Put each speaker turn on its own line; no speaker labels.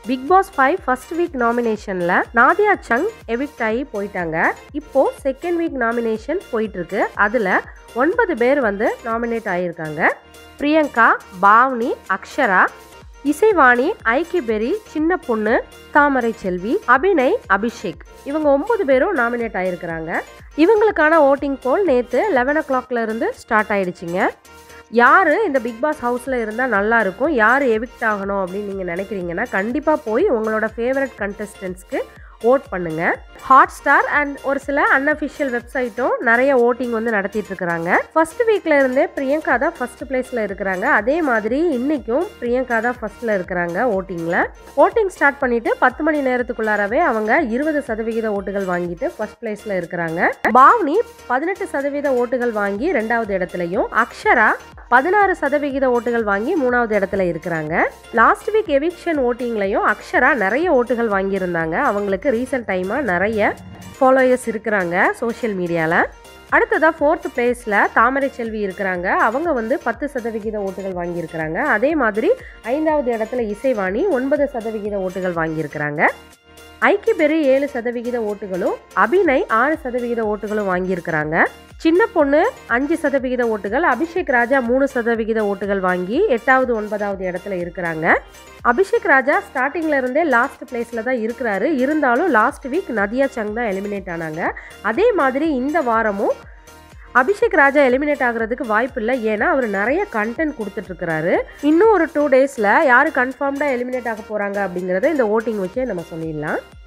big Boss five first week நாமினேஷன்ல Nadia Chang evict ஆகி போயிட்டாங்க இப்போ செகண்ட் வீக் நாமினேஷன் போயிட்டு இருக்கு அதுல ஒன்பது பேர் வந்து நாமினேட் ஆகியிருக்காங்க பிரியங்கா பாவ்னி அக்ஷரா இசைவாணி ஐக்கிபெரி சின்ன பொண்ணு தாமரை செல்வி அபிநய் அபிஷேக் இவங்க ஒன்பது பேரும் நாமினேட் ஆகியிருக்கிறாங்க இவங்களுக்கான ஓட்டிங் போல் நேற்று லெவன் ஓ கிளாக்ல இருந்து ஸ்டார்ட் ஆயிடுச்சுங்க யார் இந்த பிக் பாஸ் ஹவுஸில் இருந்தால் நல்லா இருக்கும் யார் எவிக்ட் ஆகணும் அப்படின்னு நீங்கள் நினைக்கிறீங்கன்னா கண்டிப்பாக போய் உங்களோட ஃபேவரட் கண்டஸ்டன்ஸ்க்கு ஓட் பண்ணுங்க ஹாட் ஸ்டார் அண்ட் ஒரு சில அன்அஃபிஷியல் வெப்சைட்டும் நிறைய ஓட்டிங் வந்து நடத்திட்டு இருக்கிறாங்க ஃபர்ஸ்ட் வீக்ல இருந்தே பிரியங்கா தான் ஃபர்ஸ்ட் பிளேஸ்ல இருக்கிறாங்க அதே மாதிரி இன்னைக்கும் பிரியங்கா தான் ஃபர்ஸ்ட்ல இருக்கிறாங்க ஓட்டிங்ல ஓட்டிங் ஸ்டார்ட் பண்ணிட்டு பத்து மணி நேரத்துக்குள்ளாரவே அவங்க இருபது சதவிகித ஓட்டுகள் வாங்கிட்டு ஃபர்ஸ்ட் பிளேஸ்ல இருக்கிறாங்க பாவ்னி பதினெட்டு சதவீத ஓட்டுகள் வாங்கி ரெண்டாவது இடத்துலையும் அக்ஷரா பதினாறு சதவிகித ஓட்டுகள் வாங்கி மூணாவது இடத்துல இருக்கிறாங்க லாஸ்ட் வீக் எவிக்ஷன் ஓட்டிங்லையும் அக்ஷரா நிறைய ஓட்டுகள் வாங்கியிருந்தாங்க அவங்களுக்கு ரீசெண்ட் டைமாக நிறைய ஃபாலோயர்ஸ் இருக்கிறாங்க சோஷியல் மீடியாவில் அடுத்ததாக ஃபோர்த் பிளேஸில் தாமரை செல்வி இருக்கிறாங்க அவங்க வந்து பத்து சதவிகித ஓட்டுகள் வாங்கியிருக்கிறாங்க அதே மாதிரி ஐந்தாவது இடத்துல இசைவாணி ஒன்பது சதவிகித ஓட்டுகள் வாங்கியிருக்கிறாங்க ஐக்கிபெரி ஏழு சதவிகித ஓட்டுகளும் அபிநய் ஆறு சதவிகித ஓட்டுகளும் வாங்கியிருக்கிறாங்க சின்ன பொண்ணு அஞ்சு சதவிகித ஓட்டுகள் அபிஷேக் ராஜா மூணு சதவிகித ஓட்டுகள் வாங்கி எட்டாவது ஒன்பதாவது இடத்துல இருக்கிறாங்க அபிஷேக் ராஜா ஸ்டார்டிங்ல இருந்தே லாஸ்ட் பிளேஸ்ல தான் இருக்கிறாரு இருந்தாலும் லாஸ்ட் வீக் நதியா சங் தான் எலிமினேட் ஆனாங்க அதே மாதிரி இந்த வாரமும் அபிஷேக் ராஜா எலிமினேட் ஆகிறதுக்கு வாய்ப்பு இல்லை ஏன்னா அவர் நிறைய கண்டென்ட் கொடுத்துட்ருக்கிறாரு இன்னும் ஒரு டூ டேஸில் யார் கன்ஃபார்ம்டாக எலிமினேட் ஆக போகிறாங்க அப்படிங்கிறத இந்த ஓட்டிங் வச்சே நம்ம சொல்லிடலாம்